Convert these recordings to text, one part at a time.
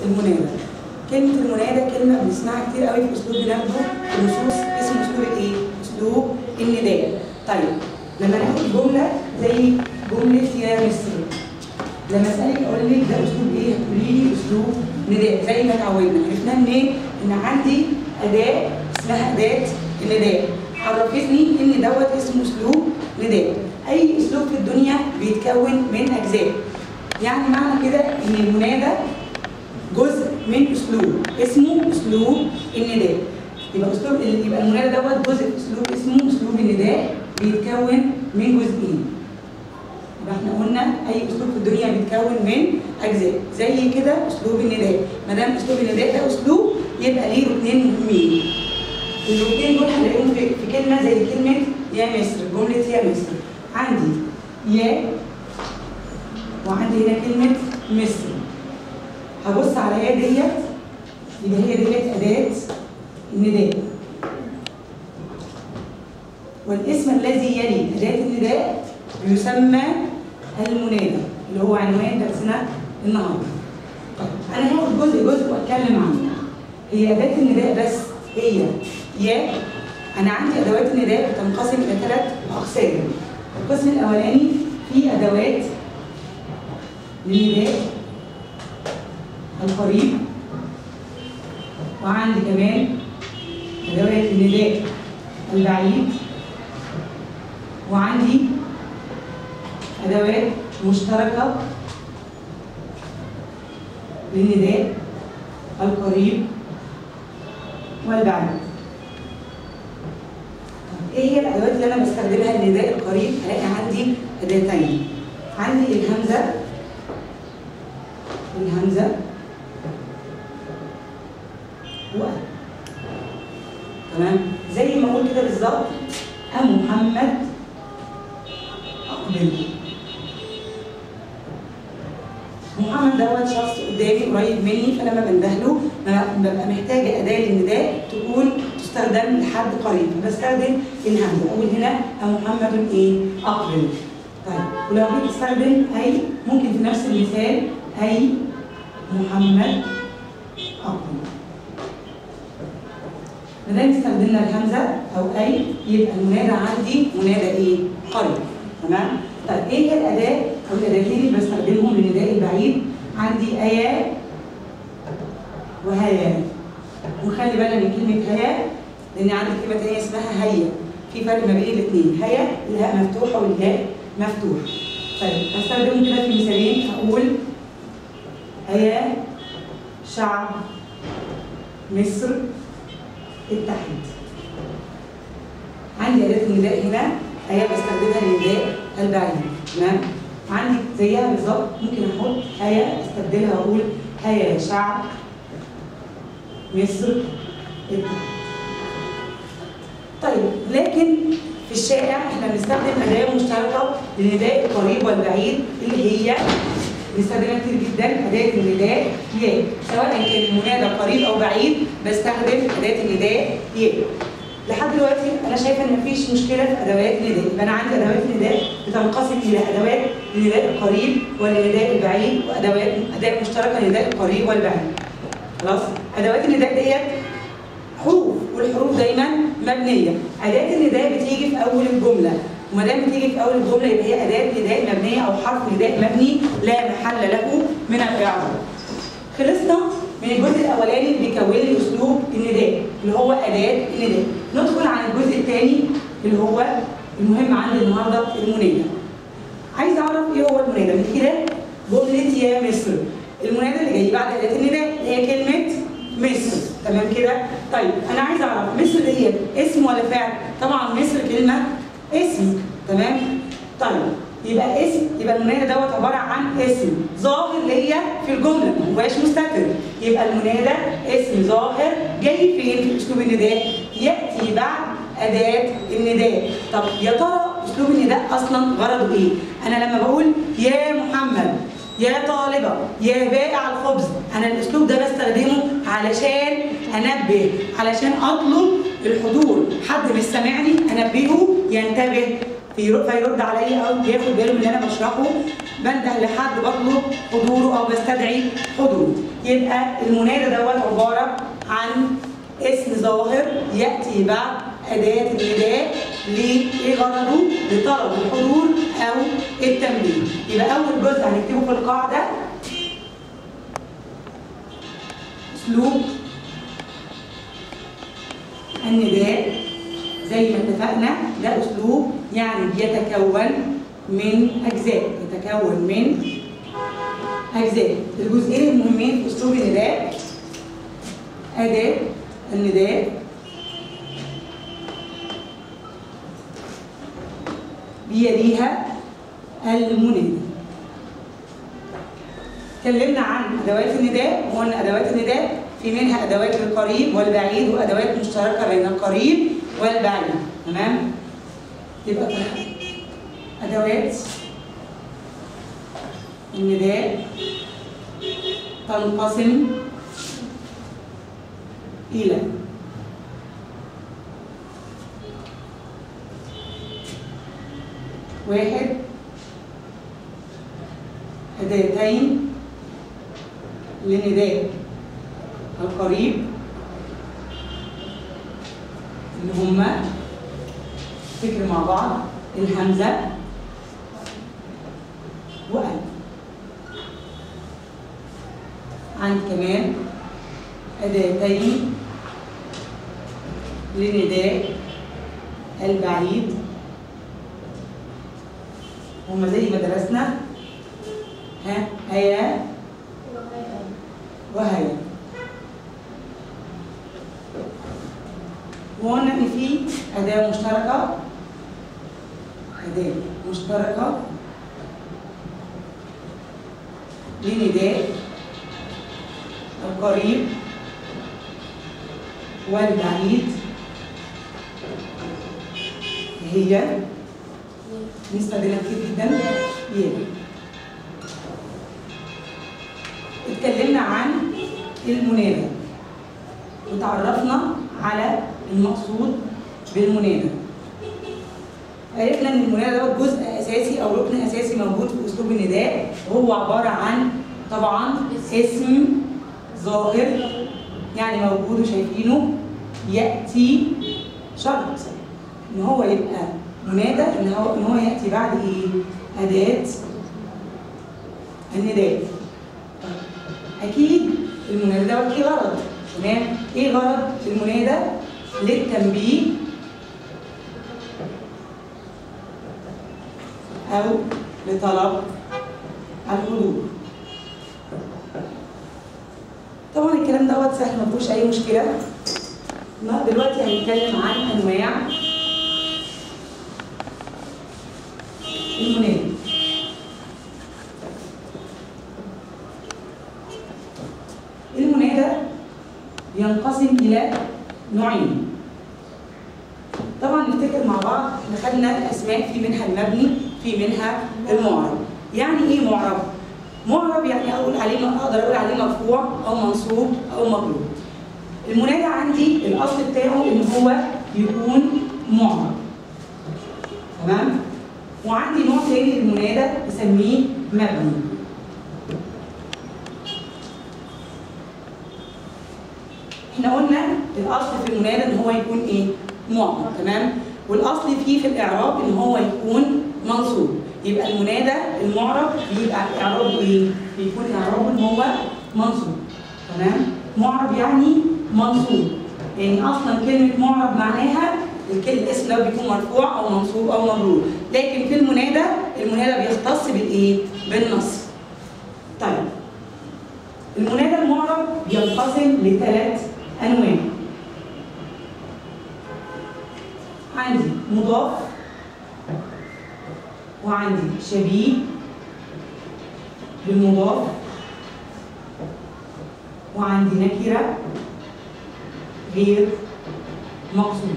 المنادى كلمة المنادى كلمة بنسمعها كتير قوي في أسلوب بناخده في النصوص اسمه أسلوب الإيه؟ أسلوب النداء. طيب لما ناخد جملة زي جملة يا مصر لما اسالك اقول لك ده اسلوب ايه؟ هتقولي لي اسلوب نداء زي ما اتعودنا عرفنا منين؟ ان عندي اداه اسمها اداه النداء عرفتني ان دوت اسمه اسلوب نداء اي اسلوب في الدنيا بيتكون من اجزاء يعني معنى كده ان المنادى جزء من اسلوب اسمه اسلوب النداء يبقى اسلوب يبقى المنادى دوت جزء في اسلوب اسمه اسلوب النداء بيتكون من جزئين يبقى احنا قلنا اي اسلوب في الدنيا بيتكون من اجزاء زي كده اسلوب النداء ما دام اسلوب النداء ده اسلوب يبقى ليه ركنين مهمين الركنين دول هنلاقيهم في, في كلمه زي كلمه يا مصر جمله يا مصر عندي يا وعندي هنا كلمه مصر هبص على يا ديت يبقى هي ديت اداه النداء والاسم الذي يلي اداه النداء يسمى المنادى اللي هو عنوان درسنا النهارده. طيب انا هاخد جزء جزء واتكلم عنه. هي اداه النداء بس هي يا انا عندي ادوات النداء بتنقسم الى ثلاث اقسام. القسم الاولاني فيه ادوات للنداء القريب وعندي كمان ادوات النداء البعيد وعندي أدوات مشتركة للنداء القريب والبعيد. طب إيه هي الأدوات اللي أنا بستخدمها للنداء القريب؟ هلاقي عندي أداتين. عندي الهمزة الهمزة و تمام؟ زي ما أقول كده بالظبط أم محمد أقبل محمد دوت شخص قدامي قريب مني فلما بندهله ببقى محتاجه اداه للنداء تكون تستخدم لحد قريب فبستخدم الهمزه اقول هنا محمد ايه؟ اقبل. طيب ولو جيت استخدم اي ممكن في نفس المثال اي محمد اقبل. ما دام استخدمنا الهمزه او اي يبقى المنادى عندي منادى ايه؟ قريب. تمام؟ طيب ايه هي الاداه او الاداتين اللي بستخدمهم للنداء البعيد؟ عندي ايا وهيا وخلي بالنا من كلمه هيا لان عندي كلمه ثانيه اسمها هيا في فرق ما بين الاثنين هيا الهاء مفتوحه والهاء مفتوح طيب هستخدمهم كده في مثالين هقول ايا شعب مصر اتحد عندي اداه النداء هنا ايا بستخدمها للنداء البعيد تمام عندي زيها بالظبط ممكن احط هيا استبدلها واقول هيا يا شعب مصر اتحد طيب لكن في الشارع احنا بنستخدم اداه مشتركه للنداء القريب والبعيد اللي هي بنستخدمها كتير جدا اداه النداء يا سواء كان المنادى قريب او بعيد بستخدم اداه النداء يا لحد دلوقتي انا شايفه ان مفيش مشكله في ادوات النداء يبقى انا عندي ادوات النداء بتنقسم الى ادوات للنداء القريب وللنداء البعيد وادوات اداه مشتركه للنداء القريب والبعيد خلاص ادوات النداء ديت حروف والحروف دايما مبنيه اداه النداء بتيجي في اول الجمله وما دام بتيجي في اول الجمله يبقى هي اداه نداء مبنيه او حرف نداء مبني لا محل له من الاعراب خلصنا من الجزء الاولاني اللي بيكون لي اسلوب النداء اللي هو اداه النداء ندخل على الجزء الثاني اللي هو المهم عندي النهارده المنادى عايز اعرف ايه هو المنادى من كده جمله يا مصر المنادى اللي جاي بعد اداه النداء هي كلمه مصر تمام كده طيب انا عايز اعرف مصر ديت اسم ولا فعل طبعا مصر كلمه اسم تمام طيب يبقى اسم يبقى المنادى دوت عباره عن اسم ظاهر ليا في الجمله ما هواش مستتر يبقى المنادى اسم ظاهر جاي فين في اسلوب النداء ياتي بعد اداه النداء طب يا ترى اسلوب النداء اصلا غرضه ايه انا لما بقول يا محمد يا طالبة يا بائع الخبز أنا الأسلوب ده بستخدمه علشان أنبه علشان أطلب الحضور حد مش سامعني أنبهه ينتبه فيرد عليا أو ياخد باله من اللي أنا بشرحه بنده لحد بطلب حضوره او بستدعي حضوره يبقى المنادى دوت عباره عن اسم ظاهر ياتي بعد اداه النداء لايه غرضه؟ لطلب الحضور او التمرين يبقى اول جزء هنكتبه في القاعده اسلوب النداء زي ما اتفقنا ده اسلوب يعني بيتكون من اجزاء يتكون من اجزاء الجزئين المهمين في اسلوب النداء اداه النداء بيليها المنادى اتكلمنا عن ادوات النداء وقلنا ادوات النداء في منها ادوات القريب والبعيد وادوات مشتركه بين القريب والبعيد تمام يبقى ادوات النداء تنقسم الى واحد أداتين لنداء القريب اللي هما فكر مع بعض الهمزة وألف عندي كمان أداتين لنداء البعيد هما زي ما درسنا ها هيا وهيا وقلنا ان في اداه مشتركه اداه مشتركه لنداء القريب والبعيد هي نستخدمها كتير جدا يا اتكلمنا عن المنادى وتعرفنا على المقصود بالمنادى عرفنا ان المنادى دوت جزء اساسي او ركن اساسي موجود في اسلوب النداء وهو عباره عن طبعا اسم ظاهر يعني موجود وشايفينه ياتي شرط ان هو يبقى منادى ان هو ان هو ياتي بعد ايه؟ اداه النداء اكيد المنادى دوت ليه غرض تمام ايه غرض المنادى للتنبيه او لطلب الحضور طبعا الكلام دوت سهل ما فيهوش اي مشكله ما دلوقتي هنتكلم عن انواع المنادي المنادى ينقسم الى نوعين طبعا نفتكر مع بعض احنا خدنا الاسماء في منها المبني في منها المعرب يعني ايه معرب معرب يعني اقول عليه اقدر اقول عليه مرفوع او منصوب او مجرور المنادى عندي الاصل بتاعه ان هو يكون معرب تمام وعندي نوع تاني للمنادى بسميه مبني احنا قلنا الاصل في المنادى ان هو يكون ايه معرب تمام والاصل فيه في الاعراب ان هو يكون منصوب يبقى المنادى المعرب بيبقى اعرابه ايه بيكون اعرابه ان هو منصوب تمام معرب يعني منصوب يعني اصلا كلمه معرب معناها الكل الاسم ده بيكون مرفوع او منصوب او مجرور لكن في المنادى المنادى بيختص بالايه بالنص طيب المنادى المعرب بينقسم لثلاث انواع عندي مضاف وعندي شبيه بالمضاف وعندي نكره غير مقصوده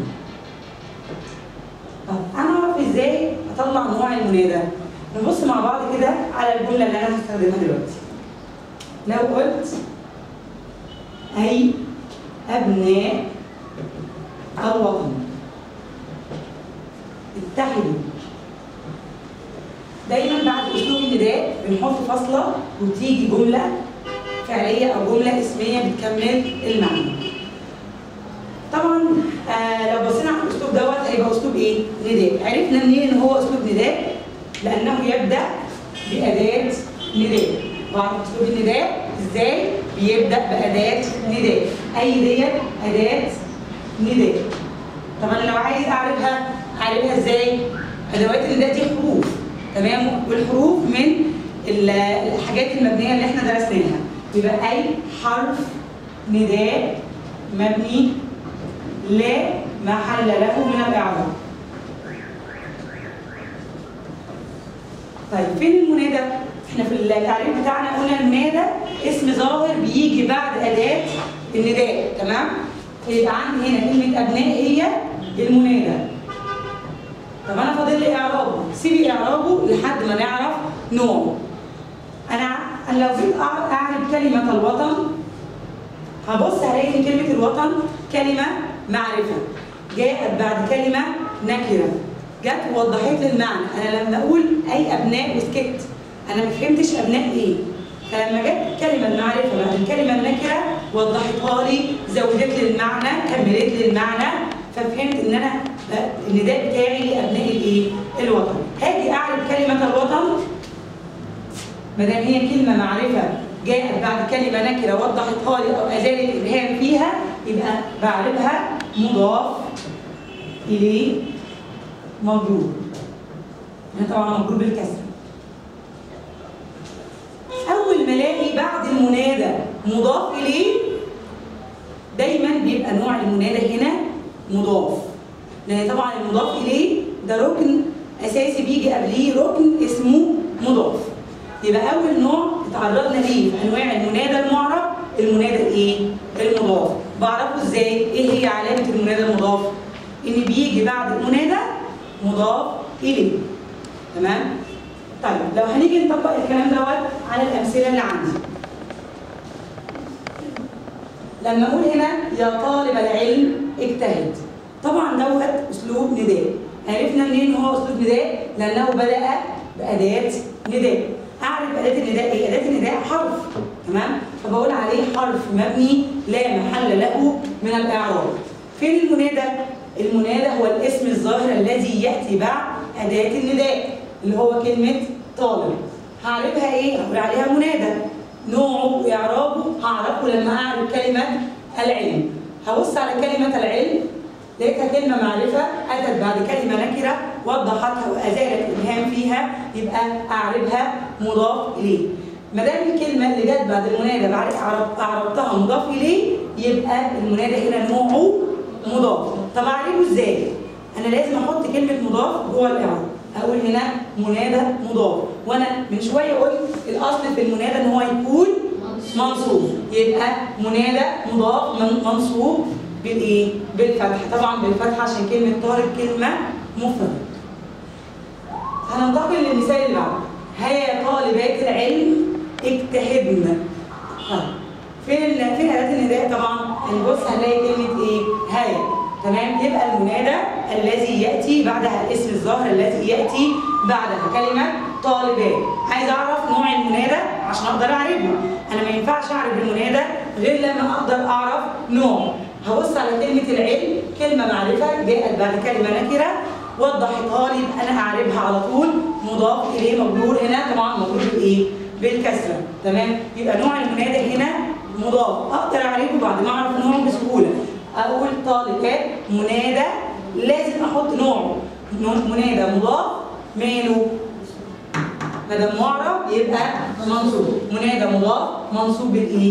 طب انا اعرف ازاي اطلع نوع المنادى نبص مع بعض كده على الجمله اللي انا هستخدمها دلوقتي لو قلت اي ابناء الوطن اتحدوا دايما بعد اسلوب نداء بنحط فاصله وتيجي جمله فعليه او جمله اسميه بتكمل المعنى طبعا آه لو بصينا على الاسلوب دوت هيبقى اسلوب ايه؟ نداء عرفنا منين ان هو اسلوب نداء لانه يبدا باداه نداء وعرف اسلوب النداء ازاي بيبدا باداه نداء اي ديت اداه نداء طبعا لو عايز اعرفها اعرفها ازاي ادوات النداء دي حروف تمام والحروف من ال- الحاجات المبنيه اللي احنا درسناها يبقى اي حرف نداء مبني لا محل له من الاعراب طيب فين المنادى؟ احنا في التعريف بتاعنا قلنا المنادى اسم ظاهر بيجي بعد اداه النداء تمام؟ فيبقى عندي هنا كلمه ابناء هي المنادى. طب انا فاضل لي اعرابه، سيبي اعرابه لحد ما نعرف نوعه. انا أنا لو جيت أع- اعرف كلمه الوطن هبص هلاقي ان كلمه الوطن كلمه معرفه جاءت بعد كلمه نكره جت ووضحت لي المعنى انا لما اقول اي ابناء وسكت انا ما فهمتش ابناء ايه فلما جت كلمه المعرفه بعد الكلمه النكره وضحتها لي زودت لي المعنى كملت لي المعنى ففهمت ان انا النداء بتاعي لابناء الايه؟ الوطن هاجي اعرف كلمه الوطن ما دام هي كلمه معرفه جاءت بعد كلمه نكره وضحتها لي او ازالت الابهام فيها يبقى بعرفها مضاف اليه مجرور هنا طبعا مجرور بالكسر اول ما الاقي بعد المنادى مضاف اليه دايما بيبقى نوع المنادى هنا مضاف لان طبعا المضاف اليه ده ركن اساسي بيجي قبليه ركن اسمه مضاف يبقى اول نوع اتعرضنا ليه في انواع المنادى المعرب المنادى الايه المضاف بعرفه ازاي ايه هي علامه المنادى المضاف ان بيجي بعد المنادى مضاف اليه تمام طيب لو هنيجي نطبق الكلام دوت على الامثله اللي عندي لما اقول هنا يا طالب العلم اجتهد طبعا دوت اسلوب نداء عرفنا منين هو اسلوب نداء لانه بدا باداه نداء اعرف اداه النداء ايه اداه النداء حرف تمام فبقول عليه حرف مبني لا محل له من الاعراب فين المنادى المنادى هو الاسم الظاهر الذي ياتي بعد اداه النداء اللي هو كلمه طالب هعرفها ايه هقول عليها منادى نوعه واعرابه هعرفه لما اعرف كلمه العلم هبص على كلمه العلم لقيتها كلمة معرفة أتت بعد كلمة نكرة وضحتها وأزالت الإبهام فيها يبقى أعربها مضاف إليه. ما دام الكلمة اللي جت بعد المنادى بعد أعرب- أعربتها مضاف إليه يبقى المنادى هنا نوعه مضاف. طب أعربه إزاي؟ أنا لازم أحط كلمة مضاف جوه الإعراب. أقول هنا منادى مضاف وأنا من شوية قلت الأصل في المنادى إن هو يكون منصوب يبقى منادى مضاف من- منصوب بالايه؟ بالفتح طبعا بالفتح عشان كلمه طالب كلمه مفرده. هننتقل للمثال اللي بعده. هيا طالبات العلم اجتهدن. طيب فين ال- فين اداه النداء طبعا؟ هنبص هنلاقي كلمه ايه؟ هيا تمام يبقى المنادى الذي ياتي بعدها الاسم الظاهر الذي ياتي بعدها كلمه طالبات عايز اعرف نوع المنادى عشان اقدر اعرفه انا ما ينفعش اعرف المنادى غير لما اقدر اعرف نوع هبص على كلمه العلم كلمه معرفه جاءت بعد كلمه نكره وضحتها لي يبقى انا اعرفها على طول مضاف اليه مجرور هنا طبعا مجرور بايه؟ بالكسره تمام يبقى نوع المنادى هنا مضاف اقدر اعرفه بعد ما اعرف نوعه بسهوله اقول طالبات منادى لازم احط نوعه نوع- منادى مضاف ماله ما دام معرب يبقى منصوب منادى مضاف منصوب بالايه؟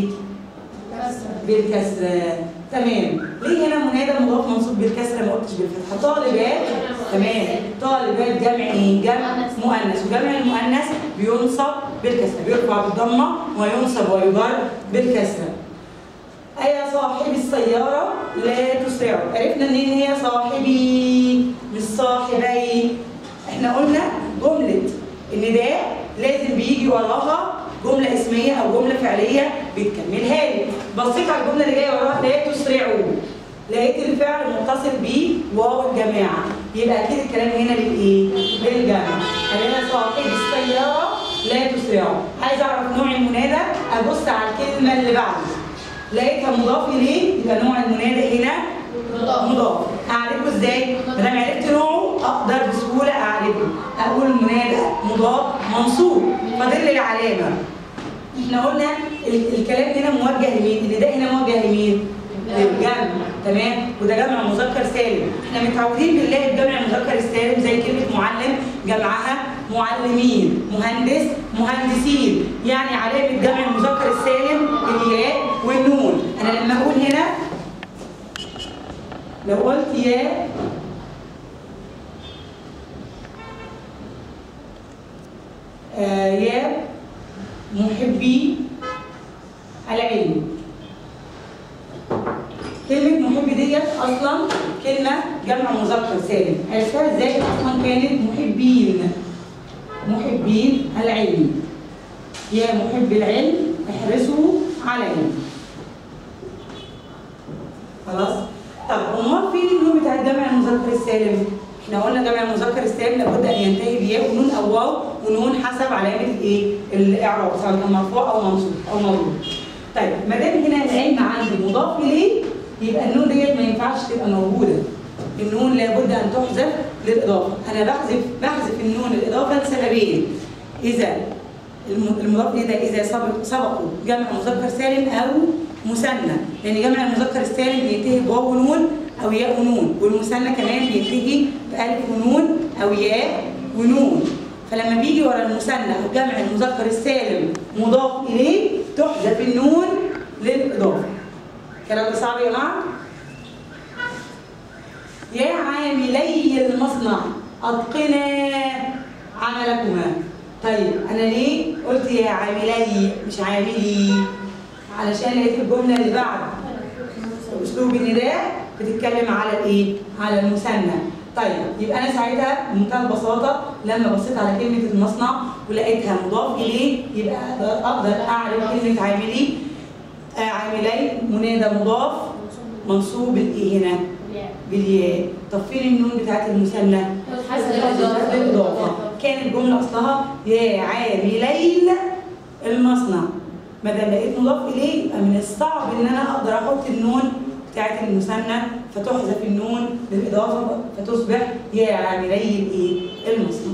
بالكسره تمام ليه هنا منادى مضاف منصوب بالكسره ما قلتش بالفتحه طالبات تمام طالبات جمع ايه جمع مؤنث وجمع المؤنث بينصب بالكسره بيرفع بالضمه وينصب ويجر بالكسره أيا صاحب السيارة لا تسرع عرفنا منين هي صاحبي مش صاحبي احنا قلنا جملة النداء لازم بيجي وراها جملة اسمية أو جملة فعلية بتكملها لي بصيت على الجملة اللي جاية وراها لا تسرعوا لقيت الفعل متصل بيه واو الجماعة يبقى أكيد الكلام هنا للإيه؟ للجمع أنا صاحب السيارة لا تسرعوا عايز اعرف نوع المنادى ابص على الكلمه اللي بعده لقيتها مضاف اليه يبقى نوع المنادى هنا مضاف اعرفه ازاي ما دام عرفت نوعه اقدر بسهوله اعرفه اقول المنادى مضاف منصوب فاضل لي العلامه احنا قلنا ال- الكلام هنا موجه لمين النداء هنا موجه لمين للجمع تمام وده جمع مذكر سالم احنا متعودين بنلاقي الجمع المذكر السالم زي كلمه معلم جمعها معلمين مهندس مهندسين يعني علامه جمع المذكر السالم الياء والنون انا لما اقول هنا لو قلت يا آه يا محبي العلم كلمة محب ديت أصلا كلمة جمع مذكر سالم عرفتها ازاي أصلا كانت محبين محبين العلم يا محب العلم احرصوا عليه خلاص طب امال فين النون بتاع جمع المذكر السالم احنا قلنا جمع المذكر السالم لابد ان ينتهي بياء ونون او واو ونون حسب علامه الايه الاعراب سواء كان مرفوع او منصوب او مضروب طيب ما دام هنا العلم عندي مضاف اليه يبقى النون ديت ما ينفعش تبقى موجوده النون لابد ان تحذف للاضافه انا بحذف بحذف النون الاضافه لسببين اذا الم- المضاف اليه ده اذا سبق سبقوا جمع مذكر سالم او مثنى لان جمع المذكر السالم بينتهي بواو ونون او ياء ونون والمثنى كمان بينتهي بالف ونون او ياء ونون فلما بيجي ورا المثنى او جمع المذكر السالم مضاف اليه تحذف النون للاضافه الكلام ده صعب يا جماعه يا عاملي المصنع اتقنا عملكما طيب انا ليه قلت يا عاملي مش عاملي علشان لقيت الجمله اللي بعد اسلوب النداء بتتكلم على الايه على المثنى طيب يبقى انا ساعتها بمنتهى البساطه لما بصيت على كلمه المصنع ولقيتها مضاف اليه يبقى أقدر- اقدر اعرف كلمه عاملي آه، عاملي منادى مضاف منصوب بالايه هنا بالياء طب فين النون بتاعت المثنى الإضافة. بالإضافة كان الجملة أصلها يا عاملين المصنع ما دام لقيت مضاف إليه يبقى من الصعب إن أنا أقدر أحط النون بتاعت المثنى فتحذف النون بالإضافة فتصبح يا عاملي الإيه؟ المصنع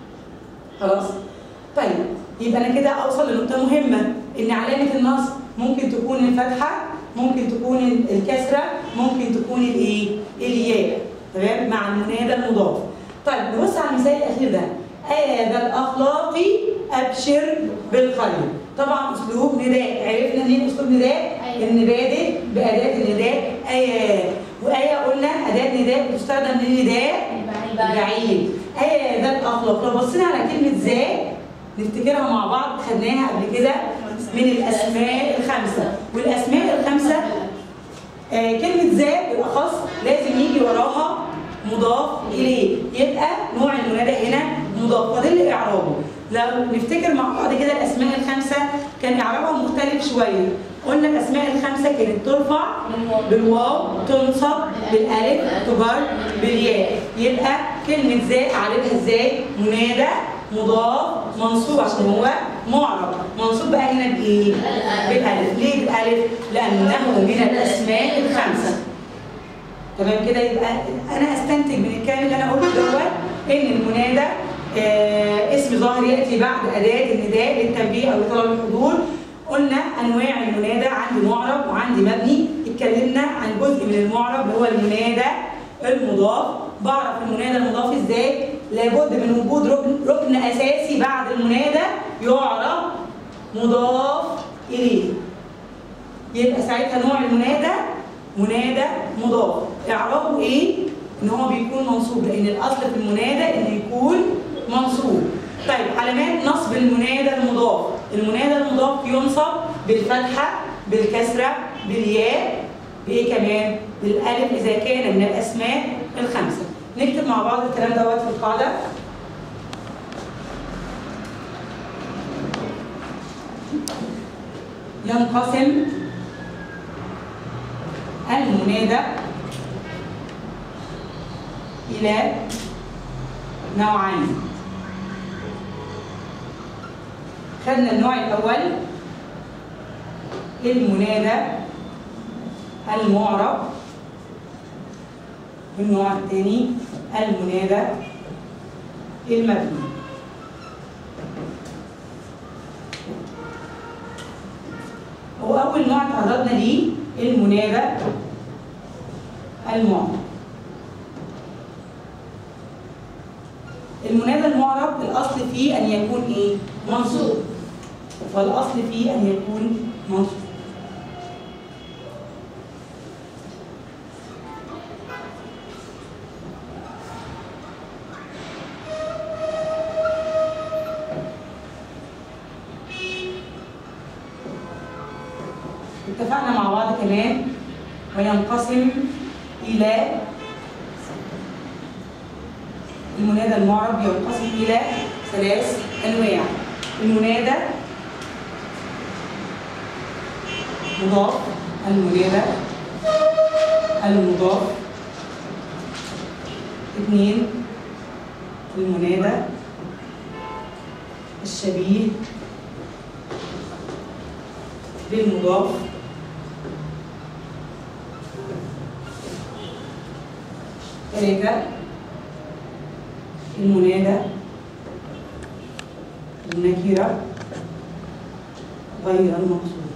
خلاص طيب يبقى انا كده اوصل لنقطه مهمه ان علامه النصب ممكن تكون الفتحه ممكن تكون الكسره ممكن تكون الايه الياء تمام مع المنادى المضاف طيب نبص على المثال الاخير ده هذا الاخلاقي ابشر بالخير طبعا اسلوب نداء عرفنا منين اسلوب نداء أيوة. ان بادئ باداه النداء ايات وايه قلنا اداه نداء بتستخدم للنداء بعيد هذا الاخلاق لو بصينا على كلمه ذا نفتكرها مع بعض خدناها قبل كده من الاسماء الخمسه والاسماء الخمسه آه كلمه ذا بالاخص لازم يجي وراها مضاف اليه يبقى نوع المنادى هنا مضاف فاضل لي اعرابه لو نفتكر مع بعض كده الاسماء الخمسه كان اعرابها مختلف شويه قلنا الاسماء الخمسه كانت ترفع بالواو تنصب بالالف تجر بالياء يبقى كلمه ذا اعرفها ازاي منادى مضاف منصوب عشان هو معرب منصوب بقى هنا بايه بالالف ليه بالالف لانه من الاسماء الخمسه تمام كده يبقى انا استنتج من الكلام اللي انا قلته دوت ان المنادى آه اسم ظاهر ياتي بعد اداه النداء للتنبيه او لطلب الحضور قلنا انواع المنادى عندي معرب وعندي مبني اتكلمنا عن جزء من المعرب اللي هو المنادى المضاف بعرف المنادى المضاف ازاي لابد من وجود ركن ركن اساسي بعد المنادى يعرف مضاف اليه يبقى ساعتها نوع المنادى منادى مضاف اعرابه ايه ان هو بيكون منصوب لان الاصل في المنادى انه يكون منصوب طيب علامات نصب المنادى المضاف المنادى المضاف ينصب بالفتحه بالكسره بالياء بايه كمان بالالف اذا كان من الاسماء الخمسه نكتب مع بعض الكلام دوت في القاعده ينقسم المنادى إلى نوعين خدنا النوع الاول المنادى المعرب والنوع الثاني المنادى المبني هو أول نوع تعرضنا ليه المنادى المعرب المنادى المعرب الأصل فيه أن يكون إيه؟ منصوب فالأصل فيه أن يكون منصوب اتفقنا مع بعض كمان وينقسم إلى المنادى المعرب ينقسم إلى ثلاث أنواع المنادى مضاف المنادى المضاف اثنين المنادى الشبيه بالمضاف ثلاثة المنادى النكرة غير المقصود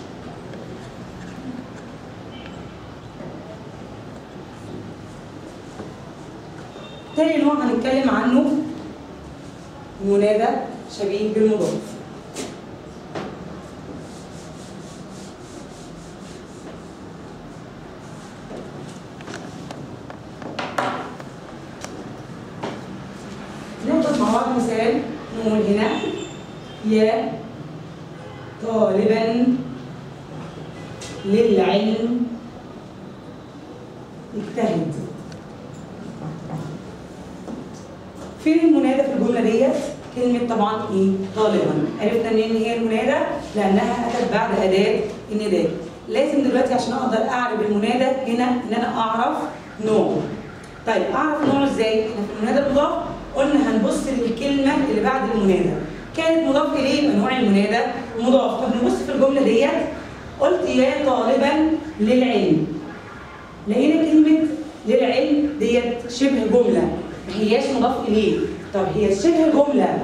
تاني نوع هنتكلم عنه المنادى شبيه بالمضاف ناخد مع بعض مثال نقول هنا يا طالبا للعلم اجتهد فين المنادى في الجمله ديت؟ كلمه طبعا ايه؟ طالبا عرفنا منين هي المنادى؟ لانها اتت بعد اداه النداء لازم دلوقتي عشان اقدر اعرف المنادى هنا ان انا اعرف نوعه طيب اعرف نوعه ازاي؟ احنا في المنادى المضاف قلنا هنبص للكلمه اللي بعد المنادى كانت مضاف اليه يبقى نوع المنادى مضاف طب نبص في الجمله ديت قلت يا طالبا للعلم لقينا كلمه للعلم ديت شبه جمله ما هياش مضاف اليه طب هي شبه جمله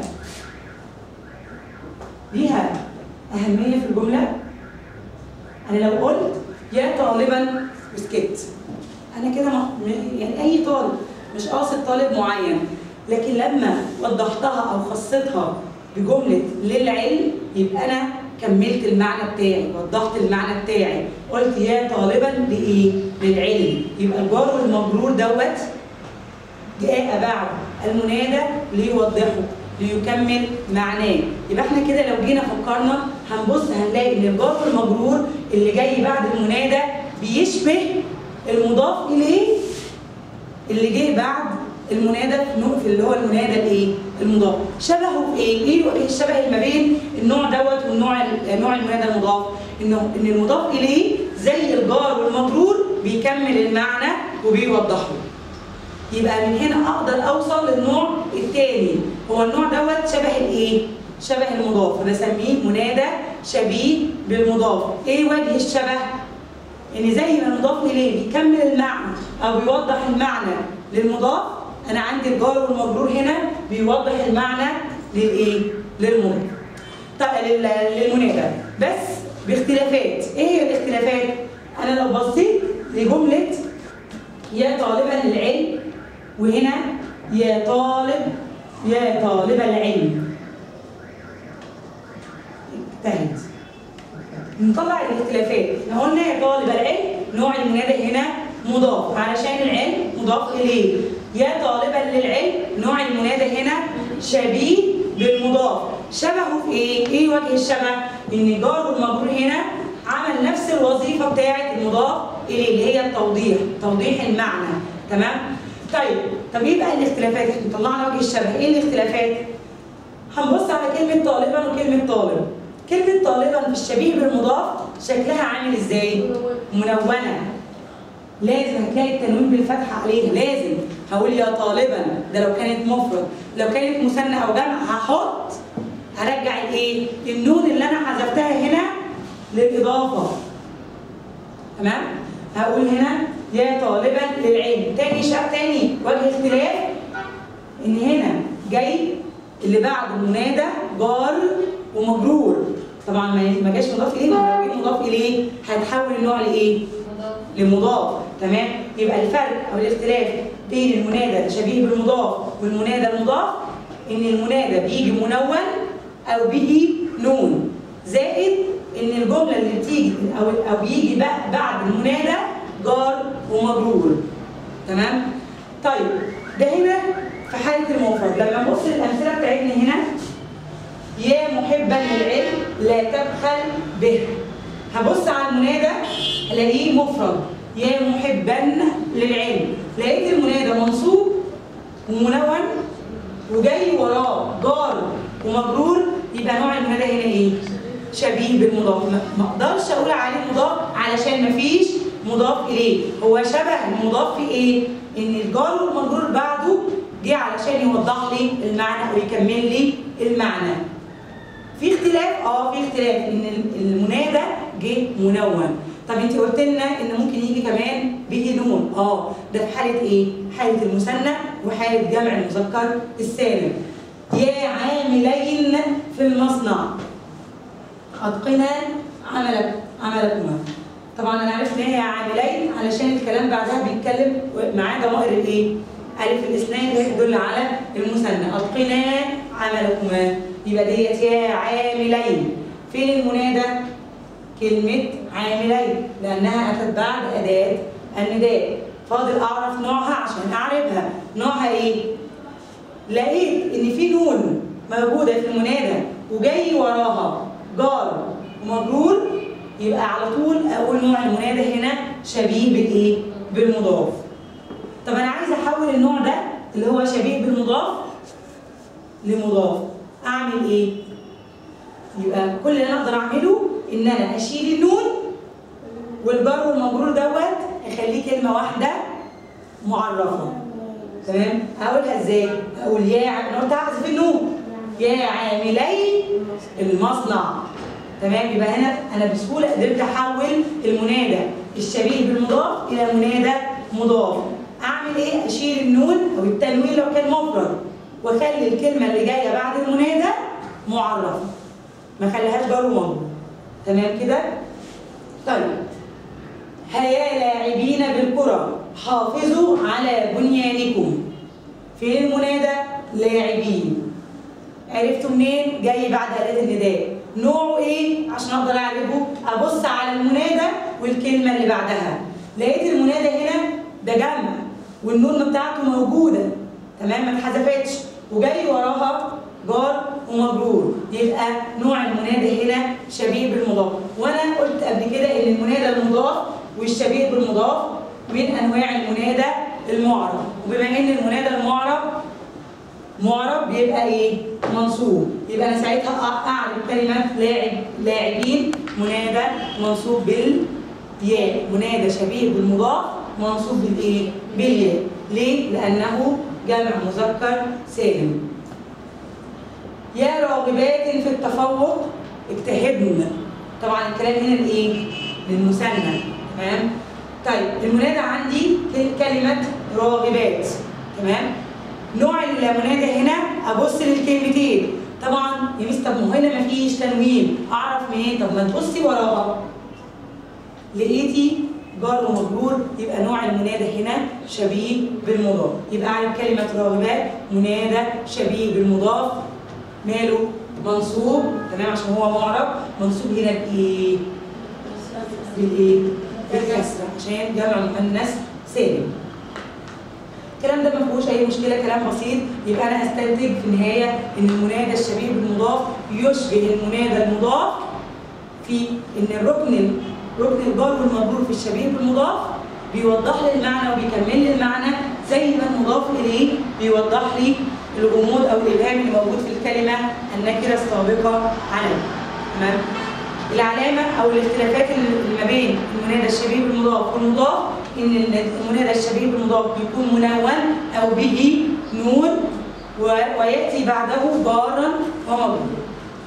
ليها اهميه في الجمله انا لو قلت يا طالبا وسكت انا كده م- يعني اي طالب مش قاصد طالب معين لكن لما وضحتها او خصيتها بجمله للعلم يبقى انا كملت المعنى بتاعي وضحت المعنى بتاعي قلت يا طالبا لايه للعلم يبقى الجار والمجرور دوت جاء بعد المنادى ليوضحه ليكمل معناه يبقى احنا كده لو جينا فكرنا هنبص هنلاقي ان الجار والمجرور اللي جاي بعد المنادى بيشبه المضاف اليه اللي جه بعد المنادى في نوع- في اللي هو المنادى الايه؟ المضاف شبهه في ايه؟ ايه الوجه الشبه اللي ما بين النوع دوت والنوع ال- نوع المنادى المضاف؟ انه ان المضاف اليه زي الجار والمجرور بيكمل المعنى وبيوضحه. يبقى من هنا اقدر اوصل للنوع الثاني هو النوع دوت شبه الايه؟ شبه المضاف فبسميه منادى شبيه بالمضاف. ايه وجه الشبه؟ ان زي ما المضاف اليه بيكمل المعنى او بيوضح المعنى للمضاف انا عندي الجار والمجرور هنا بيوضح المعنى للايه؟ للمضاف. طيب لل- للمنادى بس باختلافات، ايه هي الاختلافات؟ انا لو بصيت لجمله يا طالبا للعلم وهنا يا طالب يا طالب العلم اجتهد نطلع الاختلافات احنا قلنا يا طالب العلم نوع المنادى هنا مضاف علشان العلم مضاف اليه يا طالبا للعلم نوع المنادى هنا شبيه بالمضاف شبهه في ايه؟ ايه وجه الشبه؟ ان الجار والمجرور هنا عمل نفس الوظيفه بتاعه المضاف اليه اللي هي التوضيح توضيح المعنى تمام؟ طيب طب ايه بقى الاختلافات؟ احنا طلعنا وجه الشبه ايه الاختلافات؟ هنبص على كلمة طالبا وكلمة طالب. كلمة طالبا في الشبيه بالمضاف شكلها عامل ازاي؟ منونة. لازم هتلاقي التنوين بالفتحة عليها لازم هقول يا طالبا ده لو كانت مفرد لو كانت مثنى او جمع هحط هرجع الايه النون اللي انا حذفتها هنا للاضافه تمام هقول هنا يا طالبا للعلم تاني شق تاني وجه اختلاف ان هنا جاي اللي بعد المنادى جار ومجرور طبعا ما ما جاش مضاف اليه ما لو جه مضاف اليه هتحول النوع لايه؟ لمضاف تمام يبقى الفرق او الاختلاف بين المنادى الشبيه بالمضاف والمنادى المضاف ان المنادى بيجي منون او بيجي نون زائد ان الجمله اللي بتيجي او او بيجي بق- بعد المنادى جار ومجرور تمام طيب ده هنا في حاله المفرد لما نبص للامثله بتاعتنا هنا يا محبا للعلم لا تبخل به هبص على المنادى الاقيه مفرد يا محبا للعلم لقيت المنادى منصوب ومنون وجاي وراه جار ومجرور يبقى نوع المنادى هنا ايه؟ شبيه بالمضاف ما- ما اقدرش اقول عليه مضاف علشان مفيش مضاف اليه هو شبه المضاف في ايه؟ ان الجار والمجرور بعده جه علشان يوضح لي المعنى او يكمل لي المعنى في اختلاف اه في اختلاف ان المنادى جه منون طب انت قلت لنا ان ممكن يجي كمان به نون اه ده في حاله ايه حاله المثنى وحاله جمع المذكر السالم يا عاملين في المصنع اتقنا عملك عملكما طبعا انا عرفت ان هي عاملين علشان الكلام بعدها بيتكلم معاه ضمائر الايه الف الاسنان اللي هي تدل على المثنى اتقنا عملكما يبقى ديت يا عاملين فين المنادى كلمة عاملين لأنها أتت بعد أداة النداء فاضل أعرف نوعها عشان أعرفها نوعها إيه؟ لقيت إن في نون موجودة في المنادى وجاي وراها جار ومجرور يبقى على طول أقول نوع المنادى هنا شبيه بالإيه؟ بالمضاف طب أنا عايزة أحول النوع ده اللي هو شبيه بالمضاف لمضاف أعمل إيه؟ يبقى كل اللي انا اقدر اعمله ان انا اشيل النون والجر والمجرور دوت اخليه كلمه واحده معرفه تمام هقولها ازاي اقول يا ع- انا قلت هحذف النون يا عاملي المصنع تمام يبقى هنا انا بسهوله قدرت احول المنادى الشبيه بالمضاف الى منادى مضاف اعمل ايه اشيل النون او التنوين لو كان مفرد واخلي الكلمه اللي جايه بعد المنادى معرفه ما خليهاش جار ومجرور تمام كده طيب هيا لاعبين بالكرة حافظوا على بنيانكم فين المنادى لاعبين عرفتوا منين جاي بعد أداة النداء نوعه ايه عشان اقدر اعرفه ابص على المنادى والكلمة اللي بعدها لقيت المنادى هنا ده جمع والنون بتاعته موجودة تمام ما اتحذفتش وجاي وراها جار ومجرور يبقى نوع المنادى هنا شبيه بالمضاف وانا قلت قبل كده ان المنادى المضاف والشبيه بالمضاف من انواع المنادى المعرب وبما ان المنادى المعرب معرب بيبقى ايه منصوب يبقى انا ساعتها أ- اعرف كلمه لاعب لاعبين منادى منصوب بالياء منادى شبيه بالمضاف منصوب بالايه بالياء ليه لانه جمع مذكر سالم يا راغبات في التفوق اجتهدن طبعا الكلام هنا لايه للمثنى تمام طيب المنادى عندي كل- كلمه راغبات تمام نوع المنادى هنا ابص للكلمتين طبعا يا مس طب ما هو هنا مفيش تنوين اعرف منين طب ما تبصي وراها لقيتي جار ومجرور يبقى نوع المنادى هنا شبيه بالمضاف يبقى اعرف كلمه راغبات منادى شبيه بالمضاف ماله منصوب تمام عشان هو معرب منصوب هنا بايه؟ بالايه؟ بالكسره عشان جمع مؤنث سالم الكلام ده ما فيهوش اي مشكله كلام بسيط يبقى انا استنتج في النهايه ان المنادى الشبيه بالمضاف يشبه المنادى المضاف في ان الركن ركن الجار والمجرور في الشبيه بالمضاف بيوضح لي المعنى وبيكمل لي المعنى زي ما المضاف اليه بيوضح لي الغموض او الابهام اللي موجود في الكلمه النكره السابقه عليه تمام العلامه او الاختلافات اللي ما بين المنادى الشبيه بالمضاف والمضاف ان المنادى الشبيه بالمضاف بيكون منون او به نون و- وياتي بعده جارا ومجرور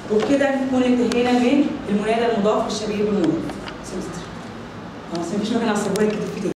وبكده نكون انتهينا من المنادى المضاف والشبيه بالمضاف سمستر. اه بس مفيش مكان على السبوره يتكتب فيه تاني